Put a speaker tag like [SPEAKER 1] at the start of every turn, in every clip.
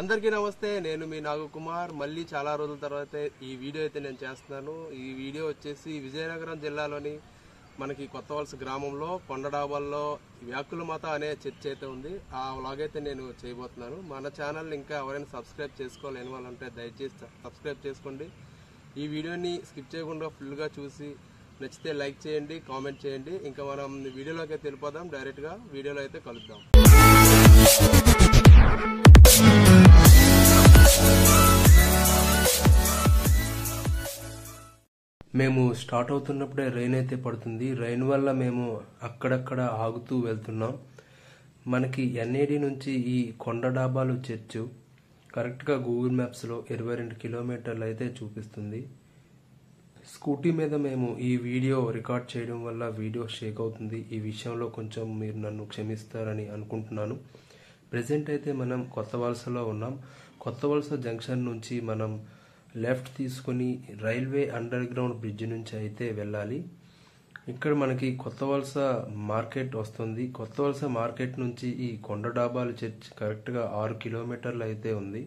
[SPEAKER 1] అందరికీ నమస్తే నేను మీ నాగకుమార్ మళ్ళీ చాలా రోజుల తర్వాత ఈ వీడియో అయితే నేను చేస్తున్నాను ఈ వీడియో వచ్చేసి విజయనగరం జిల్లాలోని మనకి కొత్త వలస గ్రామంలో కొండడాబాల్లో వ్యాకుల మాత అనే చర్చ్ అయితే ఉంది ఆ వ్లాగ్ అయితే నేను చేయబోతున్నాను మన ఛానల్ ఇంకా ఎవరైనా సబ్స్క్రైబ్ చేసుకోలేని వాళ్ళంటే దయచేసి సబ్స్క్రైబ్ చేసుకోండి ఈ వీడియోని స్కిప్ చేయకుండా ఫుల్గా చూసి నచ్చితే లైక్ చేయండి కామెంట్ చేయండి ఇంకా మనం వీడియోలోకి అయితే వెళ్ళిపోదాం డైరెక్ట్గా వీడియోలో అయితే కలుద్దాం మేము స్టార్ట్ అవుతున్నప్పుడే రెయిన్ అయితే పడుతుంది రెయిన్ వల్ల మేము అక్కడక్కడ ఆగుతూ వెళ్తున్నాం మనకి ఎన్ఏడి నుంచి ఈ కొండ డాబాలు చర్చు కరెక్ట్గా గూగుల్ మ్యాప్స్లో ఇరవై రెండు కిలోమీటర్లు అయితే చూపిస్తుంది స్కూటీ మీద మేము ఈ వీడియో రికార్డ్ చేయడం వల్ల వీడియో షేక్ అవుతుంది ఈ విషయంలో కొంచెం మీరు నన్ను క్షమిస్తారని అనుకుంటున్నాను ప్రజెంట్ అయితే మనం కొత్త వలసలో ఉన్నాం కొత్త వలస జంక్షన్ నుంచి మనం లెఫ్ట్ తీసుకుని రైల్వే అండర్ గ్రౌండ్ బ్రిడ్జ్ నుంచి అయితే వెళ్ళాలి ఇక్కడ మనకి కొత్త వలస మార్కెట్ వస్తుంది కొత్త వలస మార్కెట్ నుంచి ఈ కొండ డాబాలు చర్చ్ కరెక్ట్గా ఆరు కిలోమీటర్లు అయితే ఉంది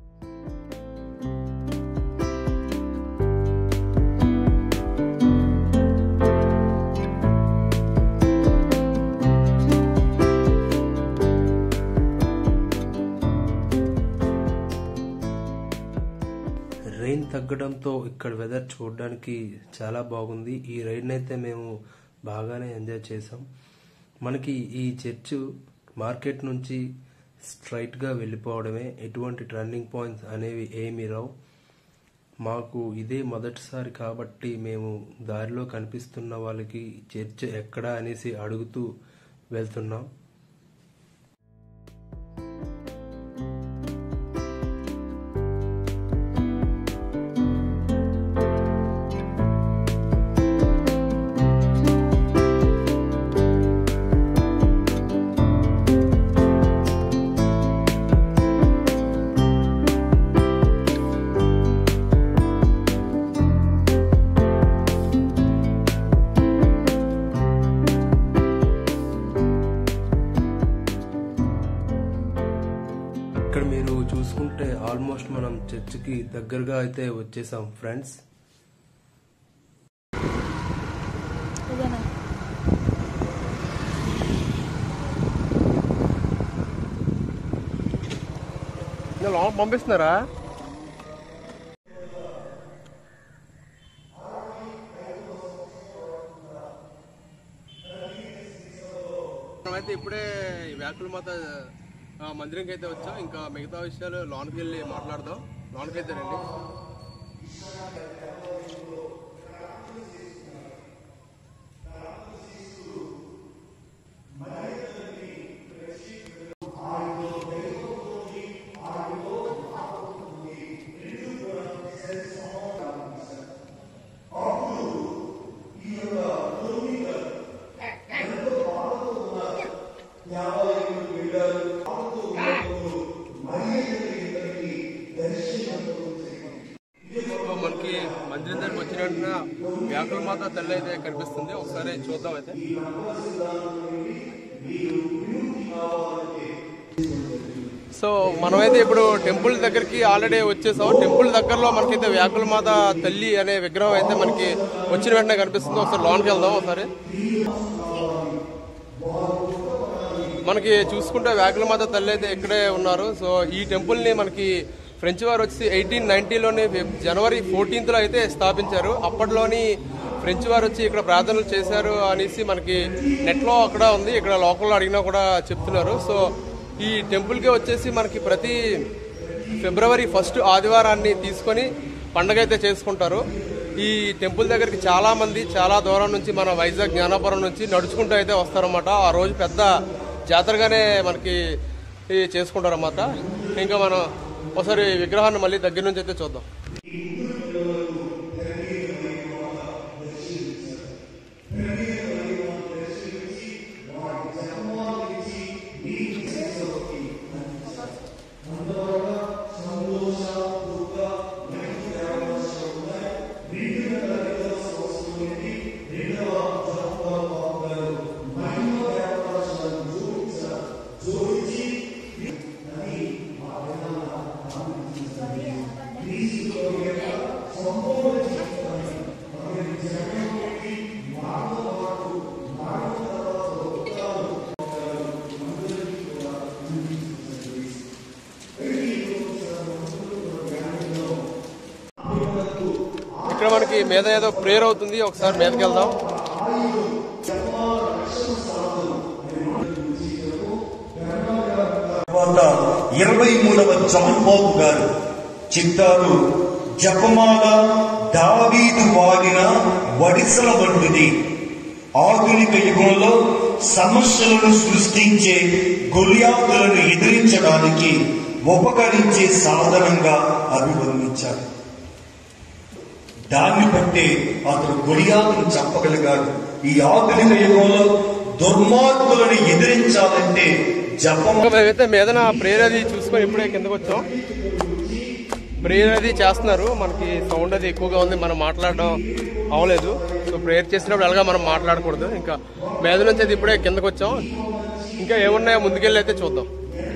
[SPEAKER 1] రెయిన్ తగ్గడంతో ఇక్కడ వెదర్ చూడడానికి చాలా బాగుంది ఈ రైడ్ అయితే మేము బాగానే ఎంజాయ్ చేసాం మనకి ఈ చర్చ్ మార్కెట్ నుంచి స్ట్రైట్గా వెళ్ళిపోవడమే ఎటువంటి టర్నింగ్ పాయింట్స్ అనేవి ఏమీ రావు మాకు ఇదే మొదటిసారి కాబట్టి మేము దారిలో కనిపిస్తున్న వాళ్ళకి చర్చ్ ఎక్కడా అనేసి అడుగుతూ వెళ్తున్నాం ఇక్కడ మీరు చూసుకుంటే ఆల్మోస్ట్ మనం చర్చికి దగ్గరగా అయితే వచ్చేసాం ఫ్రెండ్స్
[SPEAKER 2] ఇదేనా
[SPEAKER 1] లోపల పంపిస్తున్నారా మనమైతే ఇప్పుడే ఈ వ్యాకుల మాత ఆ, మందిరంకి అయితే వచ్చాం ఇంకా మిగతా విషయాలు లోన్కి వెళ్ళి మాట్లాడదాం లోన్కి అయితే రండి సో మనకి మందిరం దగ్గరికి వచ్చిన వెంటనే వ్యాకుల మాత తల్లి అయితే కనిపిస్తుంది ఒకసారి చూద్దాం అయితే సో మనమైతే ఇప్పుడు టెంపుల్ దగ్గరికి ఆల్రెడీ వచ్చేసాం టెంపుల్ దగ్గరలో మనకైతే వ్యాకుల మాత తల్లి అనే విగ్రహం అయితే మనకి వచ్చిన వెంటనే కనిపిస్తుంది ఒకసారి లోన్కి వెళ్దాం ఒకసారి మనకి చూసుకుంటే వ్యాకుల మాత తల్లి అయితే ఇక్కడే ఉన్నారు సో ఈ టెంపుల్ ని మనకి ఫ్రెంచ్ వారు వచ్చి ఎయిటీన్ నైన్టీలోని జనవరి ఫోర్టీన్త్ లో అయితే స్థాపించారు అప్పట్లోని ఫ్రెంచ్ వారు వచ్చి ఇక్కడ ప్రార్థనలు చేశారు అనేసి మనకి నెట్ లో అక్కడ ఉంది ఇక్కడ లోకల్లో అడిగినా కూడా చెప్తున్నారు సో ఈ టెంపుల్ కి వచ్చేసి మనకి ప్రతి ఫిబ్రవరి ఫస్ట్ ఆదివారాన్ని తీసుకొని పండగ అయితే చేసుకుంటారు ఈ టెంపుల్ దగ్గరికి చాలా మంది చాలా దూరం నుంచి మన వైజాగ్ జ్ఞానాపురం నుంచి నడుచుకుంటూ అయితే వస్తారన్నమాట ఆ రోజు పెద్ద జాతరగానే మనకి ఈ చేసుకుంటారన్నమాట ఇంకా మనం ఒకసారి విగ్రహాన్ని మళ్ళీ దగ్గర నుంచి అయితే చూద్దాం మీద ఏదో ప్రేయర్ అవుతుంది ఒకసారి మీదకి వెళ్దాం
[SPEAKER 3] తర్వాత ఇరవై మూడవ జాన్ బాబు గారు చిత్తారు జపమాల దావీదు వాడిన వడిసల వంటిది ఆధునిక యుగంలో సమస్యలను సృష్టించే గొలియాతులను ఎదిరించడానికి ఉపకరించే సాధనంగా అభివర్ణించారు దాన్ని బట్టే అతడు గొలియాతును చెప్పగలిగాడు ఈ ఆధునిక యుగంలో దుర్మార్గులను ఎదిరించాలంటే జపమ
[SPEAKER 1] ఇంకా మేమైతే మీదన ప్రేయర్ అది చూసుకొని ఇప్పుడే కిందకు వచ్చాం ప్రేయర్ అది చేస్తున్నారు మనకి సౌండ్ అది ఎక్కువగా ఉంది మనం మాట్లాడడం అవ్వలేదు సో ప్రేయర్ చేసినప్పుడు ఎలాగా మనం మాట్లాడకూడదు ఇంకా మీద నుంచి అయితే ఇప్పుడే కిందకు వచ్చాం ఇంకా ఏమున్నాయో ముందుకెళ్ళి అయితే చూద్దాం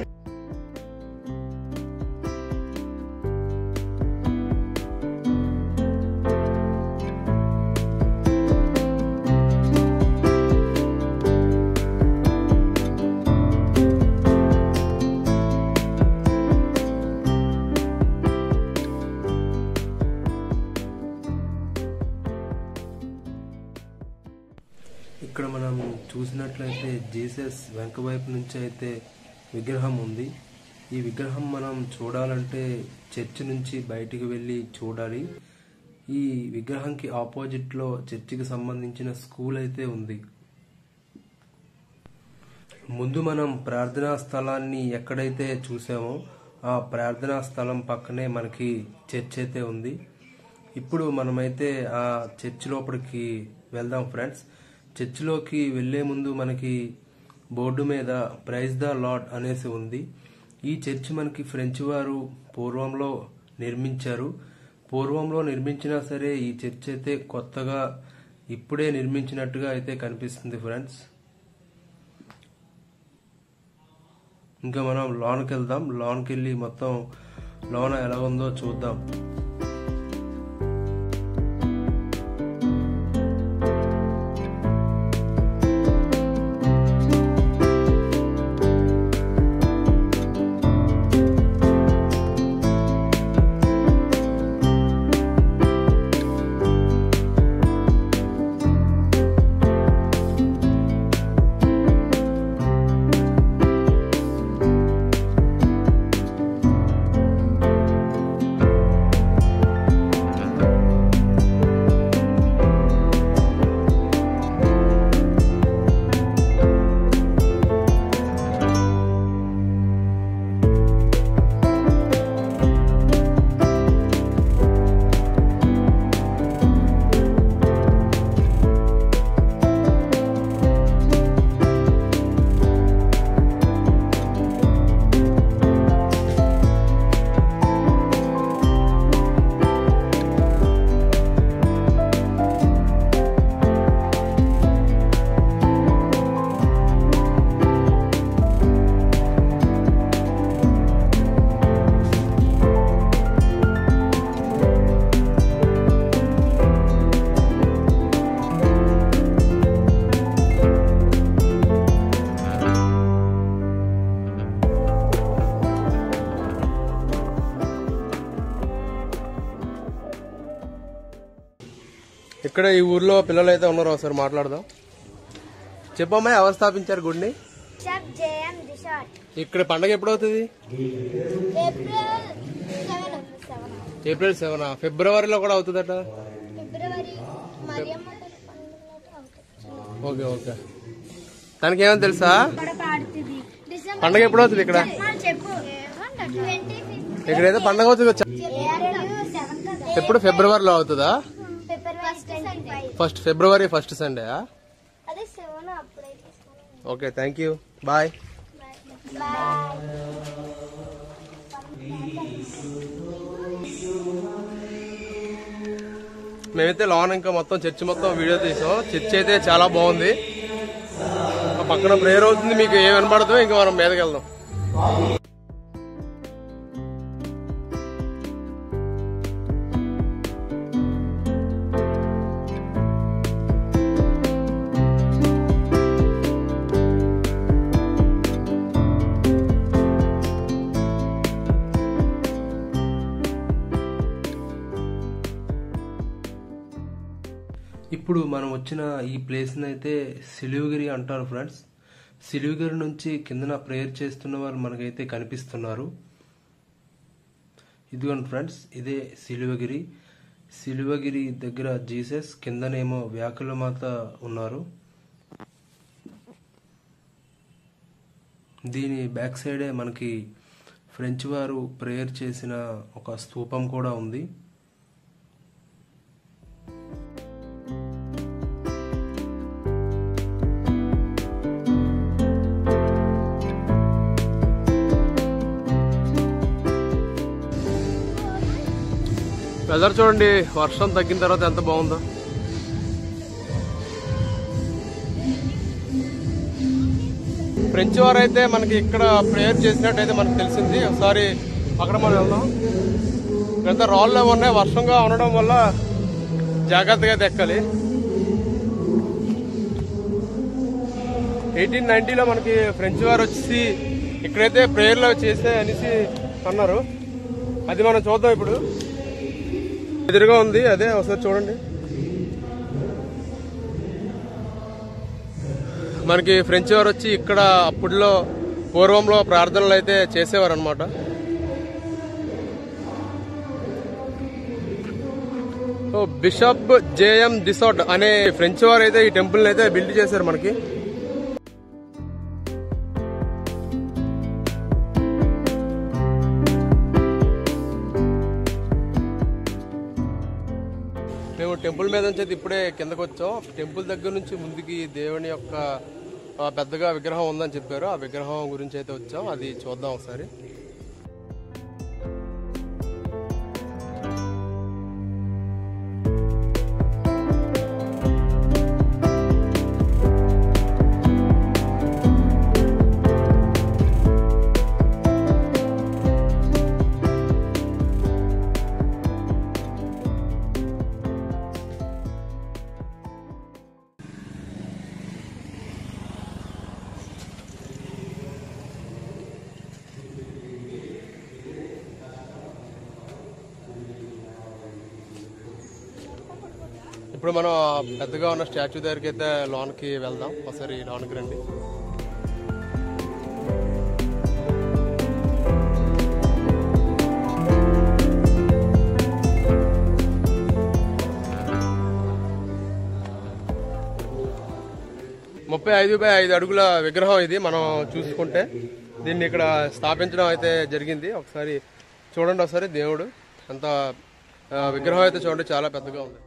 [SPEAKER 1] ఇక్కడ మనం చూసినట్లయితే జీసస్ వెనక వైపు నుంచి అయితే విగ్రహం ఉంది ఈ విగ్రహం మనం చూడాలంటే చర్చి నుంచి బయటికి వెళ్ళి చూడాలి ఈ విగ్రహంకి ఆపోజిట్ లో చర్చికి సంబంధించిన స్కూల్ అయితే ఉంది ముందు మనం ప్రార్థనా స్థలాన్ని ఎక్కడైతే చూసామో ఆ ప్రార్థనా స్థలం పక్కనే మనకి చర్చ్ అయితే ఉంది ఇప్పుడు మనమైతే ఆ చర్చ్ లోపలికి వెళ్దాం ఫ్రెండ్స్ చర్చిలోకి వెళ్లే ముందు మనకి బోర్డు మీద ప్రైజ్ ద లాడ్ అనేసి ఉంది ఈ చర్చ్ మనకి ఫ్రెంచ్ వారు పూర్వంలో నిర్మించారు పూర్వంలో నిర్మించినా సరే ఈ చర్చ్ అయితే కొత్తగా ఇప్పుడే నిర్మించినట్టుగా అయితే కనిపిస్తుంది ఫ్రెండ్స్ ఇంకా మనం లోన్కి వెళ్దాం లోన్కి వెళ్ళి మొత్తం లోన ఎలా ఉందో చూద్దాం ఇక్కడ ఈ ఊర్లో పిల్లలు అయితే ఉన్నారు ఒకసారి మాట్లాడదాం చెప్పమ్మా ఎవరు స్థాపించారు గుడిని
[SPEAKER 2] Chap JM Resort.
[SPEAKER 1] ఇక్కడ పండగ ఎప్పుడు అవుతుంది
[SPEAKER 2] April 7 సెవెన్
[SPEAKER 1] ఏప్రిల్ సెవెన్ ఫిబ్రవరిలో కూడా అవుతుందట
[SPEAKER 2] ఫిబ్రవరి మరియమ్మ తల్లి పండుగలో అవుతుంది.
[SPEAKER 1] ఓకే ఓకే తనకి ఏమని తెలుసా
[SPEAKER 2] ఇక్కడ పాడుతుంది డిసెంబర్
[SPEAKER 1] పండగ ఎప్పుడు అవుతుంది ఇక్కడ
[SPEAKER 2] ఆ, చెప్పు ట్వంటీ
[SPEAKER 1] ఇక్కడ ఏదో పండగ అవుతుంది వచ్చా ఎప్పుడు ఫిబ్రవరిలో అవుతుందా
[SPEAKER 2] February
[SPEAKER 1] first February first Sunday
[SPEAKER 2] అదే సెవెన్ అప్పుడైతే
[SPEAKER 1] okay thank you bye
[SPEAKER 2] bye
[SPEAKER 1] మేమైతే లోన్ ఇంకా మొత్తం చర్చి మొత్తం వీడియో తీసాం చర్చి అయితే చాలా బాగుంది ఆ పక్కన ప్రేయర్ అవుతుంది మీకు ఏం వినపడదు ఇంకా మనం మీదకి వెళ్దాం ఇప్పుడు మనం వచ్చిన ఈ ప్లేస్ని అయితే సిలివగిరి అంటారు ఫ్రెండ్స్ సిలివగిరి నుంచి కిందన ప్రేయర్ చేస్తున్న వాళ్ళు మనకైతే కనిపిస్తున్నారు ఇదిగోండి ఫ్రెండ్స్ ఇదే సిలువగిరి సిలువగిరి దగ్గర జీసస్ కిందనేమో వ్యాకుల మాత ఉన్నారు దీని బ్యాక్ సైడే మనకి ఫ్రెంచ్ వారు ప్రేయర్ చేసిన ఒక స్తూపం కూడా ఉంది వెదర్ చూడండి వర్షం తగ్గిన తర్వాత ఎంత బాగుందో ఫ్రెంచ్ వారు అయితే మనకి ఇక్కడ ప్రేయర్ చేసినట్టయితే మనకు తెలిసింది ఒకసారి అక్కడ మనం వెళ్దాం ఇక్కడంతా రాళ్ళు ఉన్నాయి వర్షంగా ఉండడం వల్ల జాగ్రత్తగా అయితే ఎక్కాలి ఎయిటీన్ నైన్టీలో మనకి ఫ్రెంచ్ వారు వచ్చి ఇక్కడైతే ప్రేయర్లో చేసే అనేసి అన్నారు అది మనం చూద్దాం ఇప్పుడు ఎదురుగా ఉంది అదే ఒకసారి చూడండి మనకి ఫ్రెంచ్ వారు వచ్చి ఇక్కడ అప్పుడులో పూర్వంలో ప్రార్థనలు అయితే చేసేవారు అనమాట సో బిషప్ జేఎం దిసోట్ అనే ఫ్రెంచ్ వారు అయితే ఈ టెంపుల్ అయితే బిల్డ్ చేశారు మనకి మేము టెంపుల్ మీద నుంచి అయితే ఇప్పుడే కిందకు వచ్చాం టెంపుల్ దగ్గర నుంచి ముందుకి దేవుని యొక్క ఆ, పెద్దగా విగ్రహం ఉందని చెప్పారు ఆ విగ్రహం గురించి అయితే వచ్చాం అది చూద్దాం ఒకసారి ఇప్పుడు మనం ఆ పెద్దగా ఉన్న స్టాచ్యూ దగ్గరికి అయితే లోన్కి వెళ్దాం ఒకసారి లోన్కి రండి ముప్పై ఐదు బై ఐదు అడుగుల విగ్రహం ఇది మనం చూసుకుంటే దీన్ని ఇక్కడ స్థాపించడం అయితే జరిగింది ఒకసారి చూడండి ఒకసారి దేవుడు అంత ఆ, విగ్రహం అయితే చూడండి చాలా పెద్దగా ఉంది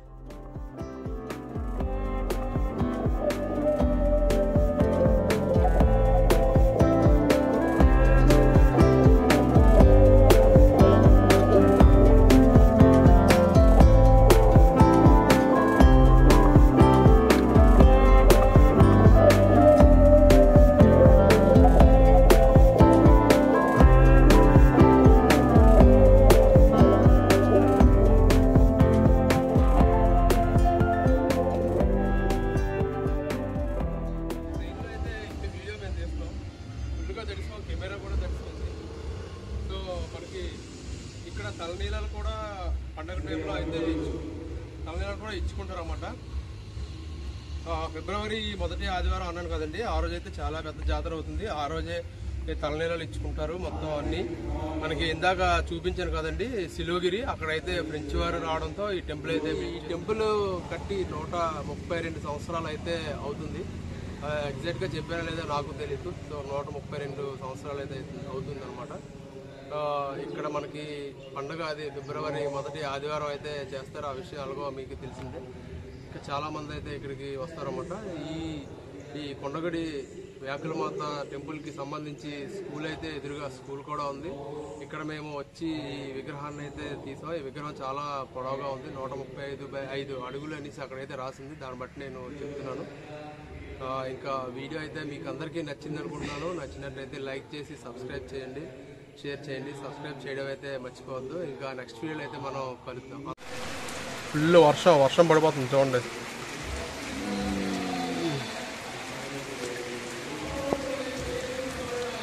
[SPEAKER 1] వీడియో మేము తీస్తాం ఫుల్గా తెలుసుకో కెమెరా కూడా తెలుస్తుంది సో మనకి ఇక్కడ తలనీళ్ళలు కూడా పండగ టైంలో అయితే ఇచ్చు తలనీళ్ళలు కూడా ఇచ్చుకుంటారు అన్నమాట ఫిబ్రవరి మొదటి ఆదివారం అన్నాను కదండి ఆ రోజు అయితే చాలా పెద్ద జాతర అవుతుంది ఆ రోజే ఈ తలనీళ్ళలు ఇచ్చుకుంటారు మొత్తం అన్ని మనకి ఇందాక చూపించాను కదండి సిలువగిరి అక్కడైతే ఫ్రెంచ్ వారు రావడంతో ఈ టెంపుల్ అయితే ఈ టెంపుల్ కట్టి నూట ముప్పై రెండు సంవత్సరాలు అయితే అవుతుంది ఎగ్జాక్ట్ గా చెప్పారా లేదా నాకు తెలియదు సో నూట ముప్పై రెండు సంవత్సరాలు అయితే అవుతుంది అనమాట ఇక్కడ మనకి పండుగ అది ఫిబ్రవరి మొదటి ఆదివారం అయితే చేస్తారు ఆ విషయం అలాగో మీకు తెలిసిందే ఇంకా చాలా మంది అయితే ఇక్కడికి వస్తారన్నమాట ఈ ఈ కొండగడి వ్యాకులమాత టెంపుల్ కి సంబంధించి స్కూల్ అయితే ఎదురుగా స్కూల్ కూడా ఉంది ఇక్కడ మేము వచ్చి ఈ విగ్రహాన్ని అయితే తీసాం ఈ విగ్రహం చాలా పొడవుగా ఉంది నూట ముప్పై ఐదు బై ఐదు అడుగులు అనేసి అక్కడైతే రాసింది దాన్ని బట్టి నేను చెప్తున్నాను ఆ, ఇంకా వీడియో అయితే మీకు అందరికీ నచ్చింది అనుకుంటున్నాను నచ్చినట్లయితే లైక్ చేసి సబ్స్క్రైబ్ చేయండి షేర్ చేయండి సబ్స్క్రైబ్ చేయడం అయితే మర్చిపోవద్దు ఇంకా నెక్స్ట్ వీడియోలో అయితే మనం కలుద్దాం ఫుల్ వర్షం వర్షం పడిపోతుంది చూడండి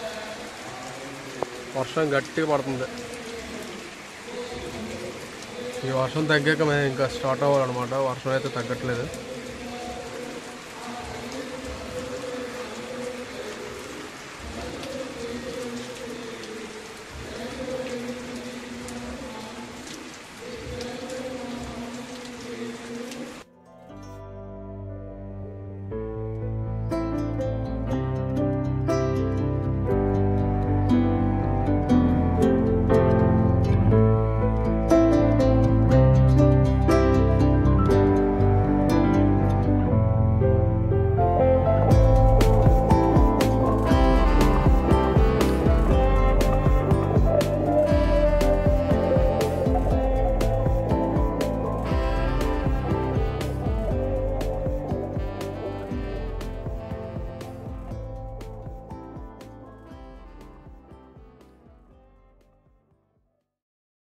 [SPEAKER 1] వర్షం గట్టిగా పడుతుంది ఈ వర్షం తగ్గాక మేము ఇంకా స్టార్ట్ అవ్వాలన్నమాట వర్షం అయితే తగ్గట్లేదు